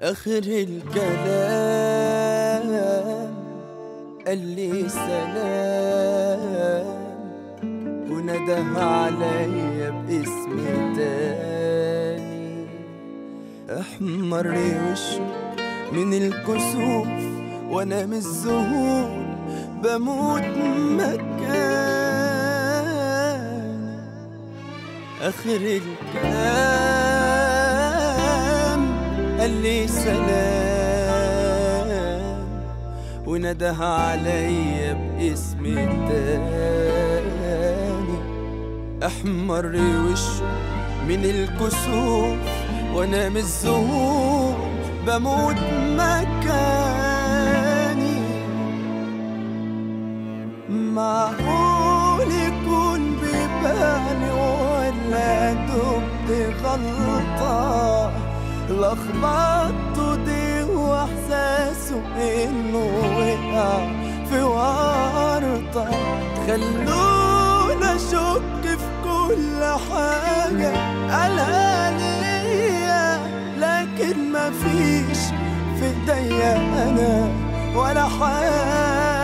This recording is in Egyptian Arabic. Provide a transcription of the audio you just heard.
آخر الكلام قال لي سلام ونده عليا باسم تاني احمر وشه من الكسوف وانا من الذهول بموت مكاني اخر الكلام قال لي سلام ونده عليا باسم تاني احمر وشه من الكسوف وانا من الذهول بموت مكاني معقول يكون ببالي ولا دبت غلطة لخبطته دي واحساسه انه وقع في ورطة خلونا اشك في كل حاجة قالها ليا لكن مفيش في ايديا انا ولا حاجة